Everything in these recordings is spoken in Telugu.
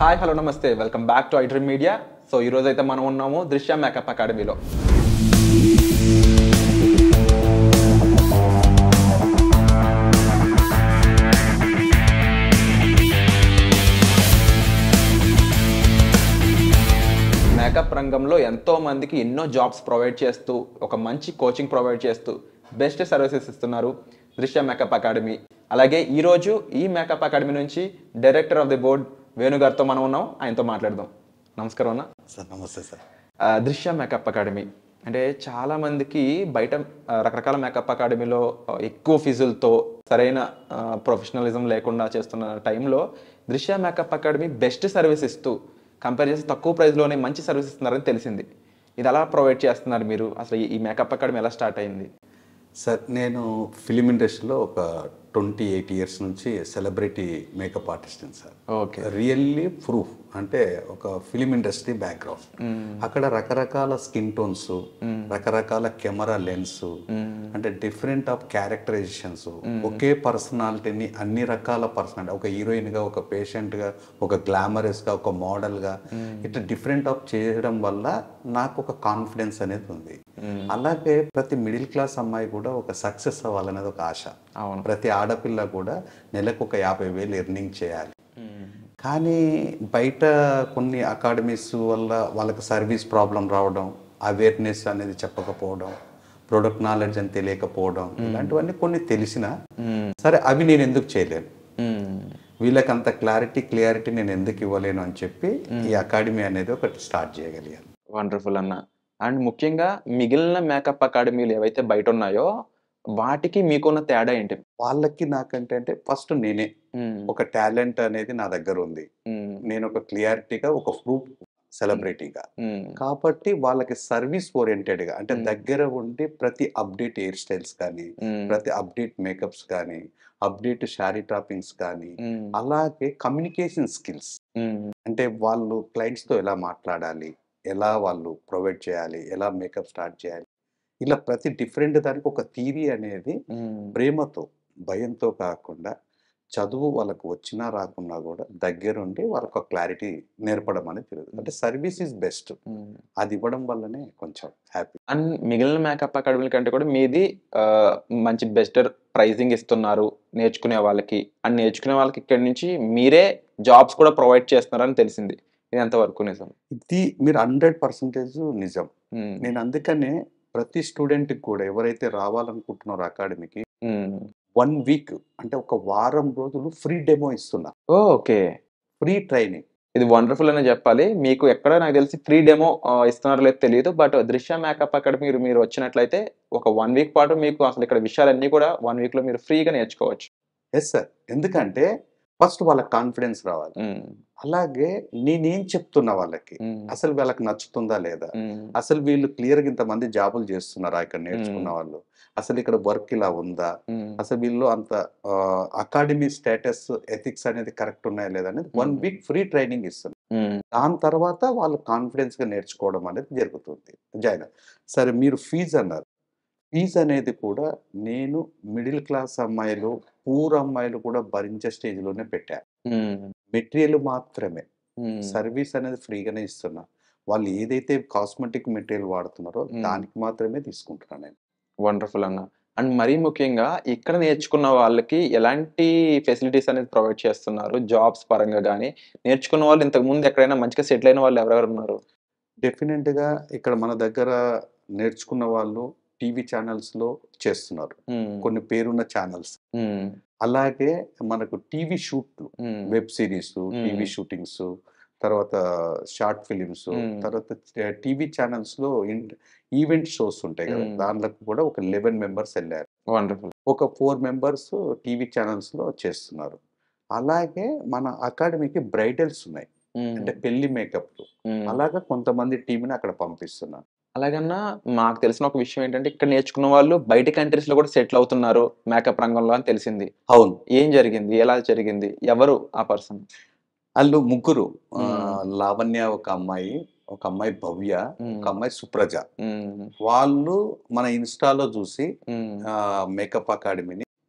Hi hello namaste welcome back to iDream Media so ఈ రోజు అయితే మనం ఉన్నాము దృశ్య మేకప్ అకాడమీలో మేకప్ రంగంలో ఎంతో మందికి ఎన్నో జాబ్స్ ప్రొవైడ్ చేస్తూ ఒక మంచి కోచింగ్ ప్రొవైడ్ చేస్తూ బెస్ట్ సర్వీసెస్ ఇస్తున్నారు దృశ్య మేకప్ అకాడమీ అలాగే ఈరోజు ఈ మేకప్ అకాడమీ నుంచి డైరెక్టర్ ఆఫ్ ది బోర్డ్ వేణుగారితో మనం ఉన్నాం ఆయనతో మాట్లాడదాం నమస్కారం అన్న సార్ నమస్తే సార్ ఆ, దృశ్య మేకప్ అకాడమీ అంటే చాలా మందికి బయట ఆ, రకరకాల మేకప్ అకాడమీలో ఆ, ఎక్కువ ఫీజులతో సరైన ప్రొఫెషనలిజం లేకుండా చేస్తున్న టైంలో Drishya makeup academy best service ఇస్తూ కంపేర్ చేసి తక్కువ ప్రైస్లోనే మంచి సర్వీస్ ఇస్తున్నారని తెలిసింది ఇది ఎలా ప్రొవైడ్ చేస్తున్నారు మీరు అసలు ఈ- ఈ మేకప్ అకాడమీ ఎలా స్టార్ట్ అయింది సార్ నేను ఫిలిం ఇండస్ట్రీలో ఒక ట్వంటీ ఎయిట్ ఇయర్స్ నుంచి celebrity makeup artist sir okay really proof అంటే ఒక ఫిలిం ఇండస్ట్రీ బ్యాక్గ్రౌండ్ అక్కడ రకరకాల స్కిన్ టోన్స్ రకరకాల కెమెరా లెన్స్ అంటే డిఫరెంట్ ఆఫ్ క్యారెక్టరైజేషన్స్ ఒకే పర్సనాలిటీని అన్ని రకాల పర్సనాలిటీ ఒక హీరోయిన్ గా ఒక పేషెంట్ గా ఒక గ్లామరస్ గా ఒక మోడల్ గా ఇట్లా డిఫరెంట్ ఆఫ్ చేయడం వల్ల నాకు ఒక కాన్ఫిడెన్స్ అనేది ఉంది అలాగే ప్రతి మిడిల్ క్లాస్ అమ్మాయి కూడా ఒక సక్సెస్ అవ్వాలనేది ఒక ఆశ అవును ప్రతి ఆడపిల్ల కూడా నెలకు ఒక యాభై వేలు ఎర్నింగ్ చేయాలి కానీ బయట కొన్ని అకాడమీస్ వల్ల వాళ్ళకి సర్వీస్ ప్రాబ్లం రావడం అవేర్నెస్ అనేది చెప్పకపోవడం ప్రొడక్ట్ నాలెడ్జ్ అని తెలియకపోవడం ఇలాంటివన్నీ కొన్ని తెలిసిన సరే అవి నేను ఎందుకు చేయలేను వీళ్ళకి అంత క్లారిటీ క్లియారిటీ నేను ఎందుకు ఇవ్వలేను అని చెప్పి ఈ అకాడమీ అనేది ఒకటి స్టార్ట్ చేయగలిగాను వండర్ఫుల్ అన్న అండ్ ముఖ్యంగా మిగిలిన మేకప్ అకాడమీలు ఏవైతే బయట ఉన్నాయో వాటికి మీకున్న తేడా ఏంటి వాళ్ళకి నాకంటే అంటే ఫస్ట్ నేనే మ్మ్. ఒక టాలెంట్ అనేది నా దగ్గర ఉంది మ్మ్. నేను ఒక క్లియారిటీగా ఒక ప్రూఫ్ సెలబ్రిటీగా మ్మ్. కాబట్టి వాళ్ళకి సర్వీస్ ఓరియంటెడ్ గా అంటే Hmm. దగ్గర ఉండి ప్రతి అప్డేట్ హెయిర్ స్టైల్స్ కానీ మ్మ్. ప్రతి అప్డేట్ మేకప్స్ కానీ అప్డేట్ శారీ టాపింగ్స్ కానీ మ్మ్. అలాగే కమ్యూనికేషన్ స్కిల్స్ మ్మ్. అంటే వాళ్ళు clients తో ఎలా మాట్లాడాలి ఎలా వాళ్ళు ప్రొవైడ్ చేయాలి ఎలా మేకప్ స్టార్ట్ చేయాలి ఇలా ప్రతి డిఫరెంట్ దానికి ఒక థీరీ అనేది మ్మ్. ప్రేమతో భయంతో కాకుండా చదువు వాళ్ళకు వచ్చినా రాకున్నా కూడా దగ్గరుండి వాళ్ళకు క్లారిటీ నేర్పడం అనేది జరుగుతుంది అంటే సర్వీస్ ఈజ్ బెస్ట్ మ్మ్. అది ఇవ్వడం వల్లనే కొంచెం హ్యాపీ అండ్ మిగిలిన మేకప్ అకాడమీల కంటే కూడా మీది ఆ, మంచి బెస్ట్ ప్రైజింగ్ ఇస్తున్నారు నేర్చుకునే వాళ్ళకి అండ్ నేర్చుకునే వాళ్ళకి ఇక్కడి నుంచి మీరే జాబ్స్ కూడా ప్రొవైడ్ చేస్తున్నారని తెలిసింది ఇది ఎంతవరకు నిజం ఇది మీరు హండ్రెడ్ పర్సెంటేజ్ నిజం మ్మ్. నేను అందుకనే ప్రతి స్టూడెంట్కి కూడా ఎవరైతే రావాలనుకుంటున్నారో అకాడమీకి మ్మ్. వన్ వీక్ అంటే ఒక వారం రోజులు ఫ్రీ డెమో ఇస్తున్నా ఓ, ఓకే ఫ్రీ ట్రైనింగ్ ఇది వండర్ఫుల్ అనే చెప్పాలి మీకు ఎక్కడ నాకు తెలిసి ఫ్రీ డెమో ఇస్తున్నారో లేదో తెలియదు బట్ దృశ్య మేకప్ అకాడమీ మీరు మీరు వచ్చినట్లయితే ఒక వన్ వీక్ పాటు మీకు అసలు ఇక్కడ విషయాలన్నీ కూడా వన్ వీక్ లో మీరు ఫ్రీగా నేర్చుకోవచ్చు ఎస్ సార్ ఎందుకంటే ఫస్ట్ వాళ్ళకి కాన్ఫిడెన్స్ రావాలి మ్మ్. అలాగే నేనేం చెప్తున్నా వాళ్ళకి మ్మ్. అసలు వాళ్ళకి నచ్చుతుందా లేదా మ్మ్. అసలు వీళ్ళు క్లియర్గా ఇంతమంది జాబులు చేస్తున్నారా ఇక్కడ నేర్చుకున్న వాళ్ళు అసలు ఇక్కడ వర్క్ ఇలా ఉందా మ్మ్. అసలు వీళ్ళు అంత అకాడమీ స్టేటస్ ఎథిక్స్ అనేది కరెక్ట్ ఉన్నాయా లేదా అనేది one Hmm. Week free training ఇస్తుంది మ్మ్. దాని తర్వాత వాళ్ళు కాన్ఫిడెన్స్ గా నేర్చుకోవడం అనేది జరుగుతుంది జాయిన్ సరే మీరు ఫీజు అన్నారు ఫీజు అనేది కూడా నేను మిడిల్ క్లాస్ అమ్మాయిలు పూర్ అమ్మాయిలు కూడా భరించే stage లోనే పెట్టా మ్మ్. మెటీరియల్ మాత్రమే మ్మ్. సర్వీస్ అనేది ఫ్రీగానే ఇస్తున్నా వాళ్ళు ఏదైతే కాస్మెటిక్ మెటీరియల్ వాడుతున్నారో Hmm. దానికి మాత్రమే తీసుకుంటున్నాను నేను వండర్ఫుల్ అన్న అండ్ మరీ ముఖ్యంగా ఇక్కడ నేర్చుకున్న వాళ్ళకి ఎలాంటి ఫెసిలిటీస్ అనేది ప్రొవైడ్ చేస్తున్నారు జాబ్స్ పరంగా కానీ నేర్చుకున్న వాళ్ళు ఇంతకు ముందు ఎక్కడైనా మంచిగా సెటిల్ అయిన వాళ్ళు ఎవరెవరు ఉన్నారు డెఫినెట్ గా ఇక్కడ మన దగ్గర నేర్చుకున్న వాళ్ళు టీవీ ఛానల్స్ లో చేస్తున్నారు మ్మ్. కొన్ని పేరున్న ఛానల్స్ మ్మ్. అలాగే మనకు టీవీ షూట్లు మ్మ్. వెబ్ సిరీస్ టీవీ షూటింగ్స్ తర్వాత షార్ట్ ఫిలిమ్స్ Hmm. తర్వాత టీవీ ఛానల్స్ లో ఈవెంట్ షోస్ ఉంటాయి కదా Hmm. దాంట్లో కూడా ఒక లెవెన్ మెంబర్స్ వెళ్ళారు వండర్ఫుల్ ఒక ఫోర్ మెంబర్స్ టీవీ ఛానల్స్ లో చేస్తున్నారు అలాగే మన అకాడమీకి బ్రైడల్స్ ఉన్నాయి అంటే పెళ్లి మేకప్ అలాగా కొంతమంది టీంని అక్కడ పంపిస్తున్నారు అలాగన్నా మాకు తెలిసిన ఒక విషయం ఏంటంటే ఇక్కడ నేర్చుకున్న వాళ్ళు బయట కంట్రీస్ లో కూడా సెటిల్ అవుతున్నారు మేకప్ రంగంలో అని తెలిసింది అవును ఏం జరిగింది ఎలా జరిగింది ఎవరు ఆ పర్సన్ వాళ్ళు ముగ్గురు ఆ, Hmm. లావణ్య ఒక అమ్మాయి ఒక అమ్మాయి భవ్య Hmm. ఒక అమ్మాయి సుప్రజ వాళ్ళు మన ఇన్స్టాలో చూసి మేకప్ అకాడమీని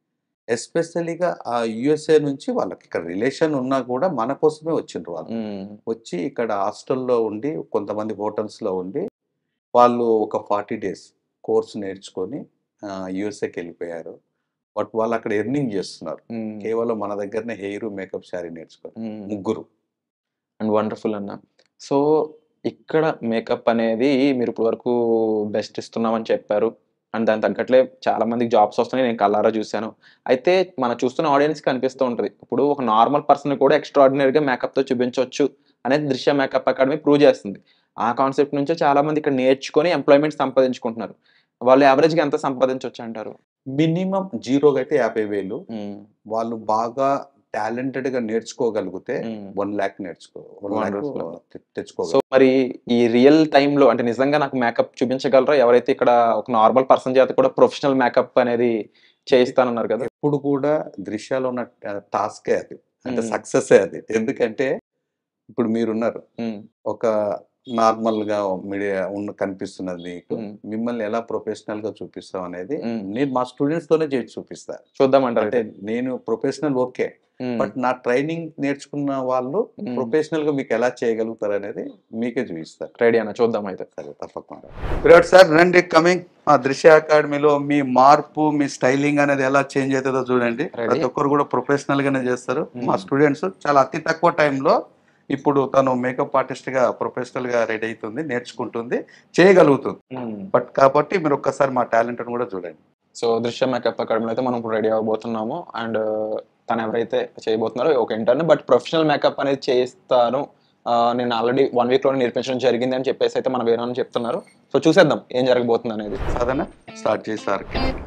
ఎస్పెషలీగా ఆ యుఎస్ఏ నుంచి వాళ్ళకి ఇక్కడ రిలేషన్ ఉన్నా కూడా మన కోసమే వచ్చిండ్రు వాళ్ళు మ్మ్. వచ్చి ఇక్కడ హాస్టల్లో ఉండి కొంతమంది హోటల్స్లో ఉండి వాళ్ళు ఒక ఫార్టీ డేస్ కోర్స్ నేర్చుకొని యుఎస్ఏకి వెళ్ళిపోయారు బట్ వాళ్ళు అక్కడ ఎర్నింగ్ చేస్తున్నారు మ్మ్. కేవలం మన దగ్గరనే హెయిర్ మేకప్ శారీ నేర్చుకొని మ్మ్. ముగ్గురు అండ్ వండర్ఫుల్ అన్న సో ఇక్కడ మేకప్ అనేది మీరు ఇప్పుడు వరకు బెస్ట్ ఇస్తున్నామని చెప్పారు అండ్ దాని తగ్గట్లే చాలా మందికి జాబ్స్ వస్తున్నాయి నేను కల్లారా చూశాను అయితే మనం చూస్తున్న ఆడియన్స్ కనిపిస్తూ ఉంటుంది ఇప్పుడు ఒక నార్మల్ పర్సన్ కూడా ఎక్స్ట్రాడినరీగా మేకప్తో చూపించవచ్చు అనేది దృశ్య మేకప్ అకాడమీ ప్రూవ్ చేస్తుంది ఆ కాన్సెప్ట్ నుంచే చాలా మంది ఇక్కడ నేర్చుకొని ఎంప్లాయ్మెంట్ సంపాదించుకుంటున్నారు వాళ్ళు యావరేజ్గా ఎంత సంపాదించవచ్చు అంటారు మినిమం జీరోగా అయితే యాభై వేలు వాళ్ళు బాగా టాలెంటెడ్ గా నేర్చుకోగలిగితే వన్ ల్యాక్ నేర్చుకో వన్ ల్యాక్ Wonderful. సో తెచ్చుకోగలరు మరి ఈ రియల్ టైంలో అంటే నిజంగా నాకు మేకప్ చూపించగలరా ఎవరైతే ఇక్కడ ఒక నార్మల్ పర్సన్ చేత కూడా ప్రొఫెషనల్ మేకప్ అనేది చేయిస్తానన్నారు కదా ఎప్పుడు కూడా దృశ్యాలు ఉన్న టాస్కే అది అంటే మ్మ్. సక్సెస్ అది ఎందుకంటే ఇప్పుడు మీరున్నారు మ్మ్. ఒక నార్మల్ గా మీడియా ఉన్న కనిపిస్తున్నది మీకు మ్మ్. మిమ్మల్ని ఎలా ప్రొఫెషనల్ గా చూపిస్తాం అనేది మ్మ్. నేను మా స్టూడెంట్స్ తోనే చేసి చూపిస్తా చూద్దామంటారు అంటే నేను ప్రొఫెషనల్ ఓకే మ్మ్. బట్ నా ట్రైనింగ్ నేర్చుకున్న వాళ్ళు మ్మ్. ప్రొఫెషనల్ గా మీకు ఎలా చేయగలుగుతారు అనేది మీకే చూపిస్తారు రెడీ అన్న చూద్దాం అయితే సరే తప్పకుండా విరాట్ సార్ రండి కమింగ్ మా దృశ్య అకాడమీలో మీ మార్పు మీ స్టైలింగ్ అనేది ఎలా చేంజ్ అవుతుందో చూడండి Ready. ప్రతి ఒక్కరు కూడా ప్రొఫెషనల్ గానే చేస్తారు Hmm. మా స్టూడెంట్స్ చాలా అతి తక్కువ టైంలో ఇప్పుడు తను మేకప్ ఆర్టిస్ట్ గా ప్రొఫెషనల్ గా రెడీ అవుతుంది నేర్చుకుంటుంది చేయగలుగుతుంది బట్ కాబట్టి మీరు ఒక్కసారి మా టాలెంట్ కూడా చూడండి సో దృశ్య మేకప్ అకాడమీలో అయితే మనం ఇప్పుడు రెడీ అవ్వబోతున్నాము అండ్ తను ఎవరైతే చేయబోతున్నారో ఒక ఇంటర్న్ బట్ ప్రొఫెషనల్ మేకప్ అనేది చేస్తాను ఆ, నేను ఆల్రెడీ వన్ వీక్ లోనే నేర్పించడం జరిగింది అని చెప్పేసి అయితే మన వేరే వాళ్ళు చెప్తున్నారు సో చూసేద్దాం ఏం జరగబోతుంది అనేది సాధన స్టార్ట్ చేసారు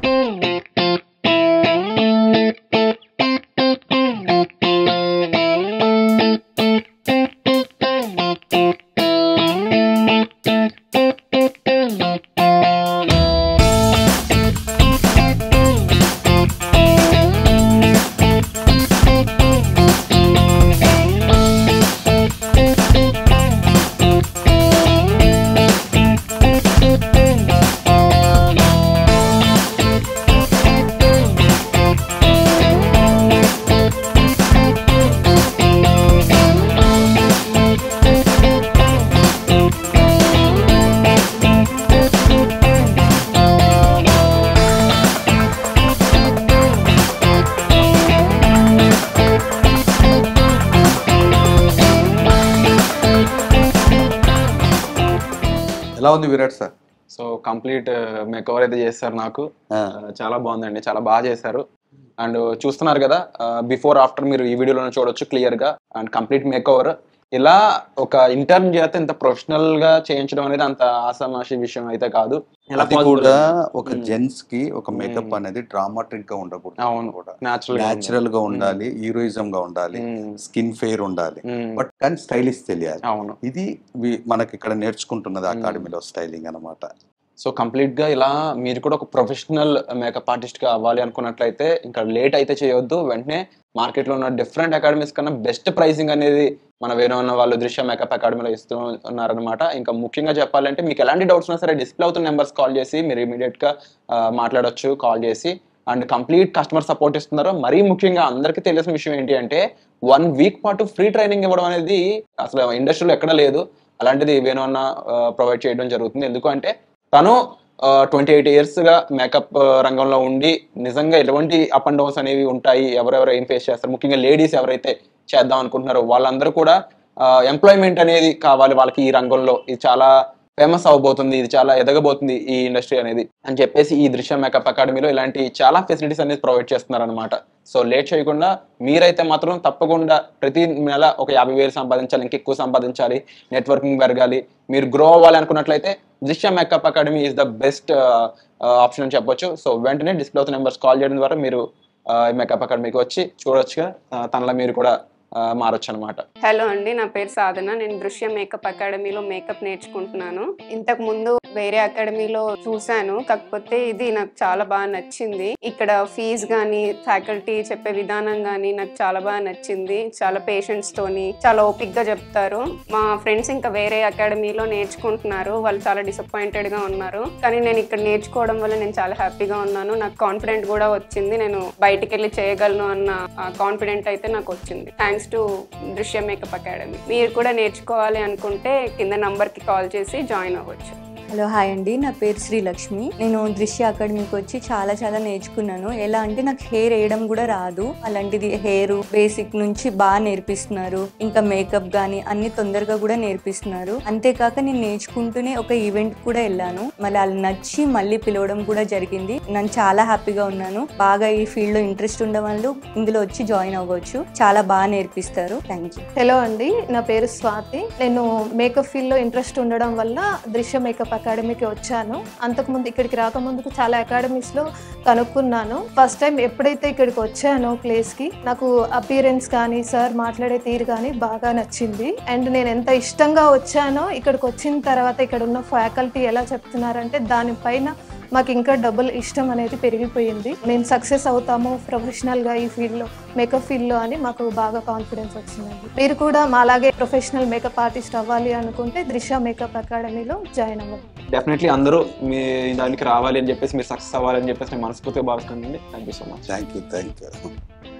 ఎలా ఉంది Virat sir so complete makeover అయితే చేస్తారు నాకు ఆ, చాలా బాగుందండి చాలా బాగా చేశారు అండ్ చూస్తున్నారు కదా బిఫోర్ ఆఫ్టర్ మీరు ఈ వీడియోలో చూడొచ్చు క్లియర్ గా అండ్ కంప్లీట్ మేకవర్ ఇలా ఒక ఇంటర్న్ చేత ఇంత ప్రొఫెషనల్ గా చేయించడం అనేది అంత ఆసామాషి విషయం అయితే కాదు ఎలా అది possible కూడా అండి? ఒక మ్మ్. జెంట్స్ కి ఒక మేకప్ మ్మ్. అనేది డ్రామాటిక్ గా ఉండకూడదు అవును. కూడా Natural గా న్యాచురల్ గా ఉంది. ఉండాలి హీరోయిజం గా ఉండాలి మ్మ్. స్కిన్ ఫెయిర్ ఉండాలి మ్మ్. బట్ కానీ స్టైలిష్ తెలియాలి అవును ఇది వి- మనకి ఇక్కడ నేర్చుకుంటున్నది మ్మ్. అకాడమీలో స్టైలింగ్ అన్నమాట సో కంప్లీట్ గా ఇలా మీరు కూడా ఒక ప్రొఫెషనల్ మేకప్ ఆర్టిస్ట్ గా అవ్వాలి అనుకున్నట్లయితే ఇంకా లేట్ అయితే చేయొద్దు వెంటనే మార్కెట్ లో ఉన్న డిఫరెంట్ అకాడమీస్ కన్నా బెస్ట్ ప్రైసింగ్ అనేది మన వేరే ఉన్న వాళ్ళు దృశ్య మేకప్ అకాడమీలో ఇస్తూ ఉన్నారనమాట ఇంకా ముఖ్యంగా చెప్పాలంటే మీకు ఎలాంటి డౌట్స్ ఉన్నా సరే డిస్ప్లే అవుతున్న నెంబర్స్ కాల్ చేసి మీరు ఇమీడియట్ గా ఆ, మాట్లాడొచ్చు కాల్ చేసి అండ్ కంప్లీట్ కస్టమర్ సపోర్ట్ ఇస్తున్నారు మరీ ముఖ్యంగా అందరికీ తెలిసిన విషయం ఏంటి అంటే వన్ వీక్ పాటు ఫ్రీ ట్రైనింగ్ ఇవ్వడం అనేది అసలు ఇండస్ట్రీలో ఎక్కడ లేదు అలాంటిది వేణువన్న ప్రొవైడ్ చేయడం జరుగుతుంది ఎందుకంటే తను ట్వంటీ ఎయిట్ ఇయర్స్గా మేకప్ రంగంలో ఉండి నిజంగా ఎటువంటి అప్ అండ్ డౌన్స్ అనేవి ఉంటాయి ఎవరెవరు ఏం ఫేస్ చేస్తారు ముఖ్యంగా లేడీస్ ఎవరైతే చేద్దాం అనుకుంటున్నారో వాళ్ళందరూ కూడా ఎంప్లాయ్మెంట్ అనేది కావాలి వాళ్ళకి ఈ రంగంలో ఇది చాలా ఫేమస్ అవబోతుంది ఇది చాలా ఎదగబోతుంది ఈ ఇండస్ట్రీ అనేది అని చెప్పేసి ఈ దృశ్య మేకప్ అకాడమీలో ఇలాంటి చాలా ఫెసిలిటీస్ అనేది ప్రొవైడ్ చేస్తున్నారు అనమాట సో లేట్ చేయకుండా మీరైతే మాత్రం తప్పకుండా ప్రతి నెల ఒక యాభై వేలు సంపాదించాలి ఇంకెక్కువ సంపాదించాలి నెట్వర్కింగ్ పెరగాలి మీరు గ్రో అవ్వాలి అనుకున్నట్లయితే Drishya makeup academy is the best option అని చెప్పొచ్చు సో వెంటనే డిస్ప్లే అవుతున్న నెంబర్స్ కాల్ చేయడం ద్వారా మీరు మేకప్ అకాడమీకి వచ్చి చూడొచ్చుగా ఆ, తనలో మీరు కూడా మారొచ్చు అనమాట హలో అండి నా పేరు సాధన నేను దృశ్య మేకప్ అకాడమీలో మేకప్ నేర్చుకుంటున్నాను ఇంతకు ముందు వేరే అకాడమీలో చూశాను కాకపోతే ఇది నాకు చాలా బాగా నచ్చింది ఇక్కడ ఫీజ్ గానీ ఫ్యాకల్టీ చెప్పే విధానం గానీ నాకు చాలా బాగా నచ్చింది చాలా పేషెంట్స్ తోని చాలా ఓపిక్ గా చెప్తారు మా ఫ్రెండ్స్ ఇంకా వేరే అకాడమీలో నేర్చుకుంటున్నారు వాళ్ళు చాలా డిసప్పాయింటెడ్ గా ఉన్నారు కానీ నేను ఇక్కడ నేర్చుకోవడం వల్ల నేను చాలా హ్యాపీగా ఉన్నాను నాకు కాన్ఫిడెంట్ కూడా వచ్చింది నేను బయటికి వెళ్ళి చేయగలను అన్న కాన్ఫిడెంట్ అయితే నాకు వచ్చింది thanks to Drishya makeup academy మీరు కూడా నేర్చుకోవాలి అనుకుంటే కింద నంబర్ కి కాల్ చేసి జాయిన్ అవ్వచ్చు హలో హాయ్ అండి నా పేరు శ్రీలక్ష్మి నేను దృశ్య అకాడమీకి వచ్చి చాలా చాలా నేర్చుకున్నాను ఎలా అంటే నాకు హెయిర్ వేయడం కూడా రాదు అలాంటిది హెయిర్ బేసిక్ నుంచి బాగా నేర్పిస్తున్నారు ఇంకా మేకప్ కానీ అన్ని తొందరగా కూడా నేర్పిస్తున్నారు అంతేకాక నేను నేర్చుకుంటూనే ఒక ఈవెంట్ కూడా వెళ్ళాను మళ్ళీ వాళ్ళు నచ్చి మళ్ళీ పిలవడం కూడా జరిగింది నేను చాలా హ్యాపీగా ఉన్నాను బాగా ఈ ఫీల్డ్ లో ఇంట్రెస్ట్ ఉన్న వాళ్ళు ఇందులో వచ్చి జాయిన్ అవ్వచ్చు చాలా బాగా నేర్పిస్తారు థ్యాంక్ యూ హలో అండి నా పేరు స్వాతి నేను మేకప్ ఫీల్డ్లో ఇంట్రెస్ట్ ఉండడం వల్ల దృశ్య మేకప్ అకాడమీకి వచ్చాను అంతకుముందు ఇక్కడికి రాకముందుకు చాలా అకాడమీస్లో కనుక్కున్నాను ఫస్ట్ టైం ఎప్పుడైతే ఇక్కడికి వచ్చానో ప్లేస్కి నాకు అపియరెన్స్ కానీ సార్ మాట్లాడే తీరు కానీ బాగా నచ్చింది అండ్ నేను ఎంత ఇష్టంగా వచ్చానో ఇక్కడికి వచ్చిన తర్వాత ఇక్కడ ఉన్న ఫ్యాకల్టీ ఎలా చెప్తున్నారంటే దానిపైన మాకు ఇంకా డబుల్ ఇష్టం అనేది పెరిగిపోయింది మేము సక్సెస్ అవుతాము ప్రొఫెషనల్గా ఈ ఫీల్డ్లో మేకప్ ఫీల్డ్లో అని మాకు బాగా కాన్ఫిడెన్స్ వచ్చిందండి మీరు కూడా మాలాగే ప్రొఫెషనల్ మేకప్ ఆర్టిస్ట్ అవ్వాలి అనుకుంటే దృశ్య మేకప్ అకాడమీలో జాయిన్ అవ్వండి డెఫినెట్లీ అందరూ మీ దానికి రావాలి అని చెప్పేసి మీరు సక్సెస్ అవ్వాలని చెప్పేసి నేను మనస్ఫూర్తిగా భావిస్తున్నానండి thank you so much thank you thank you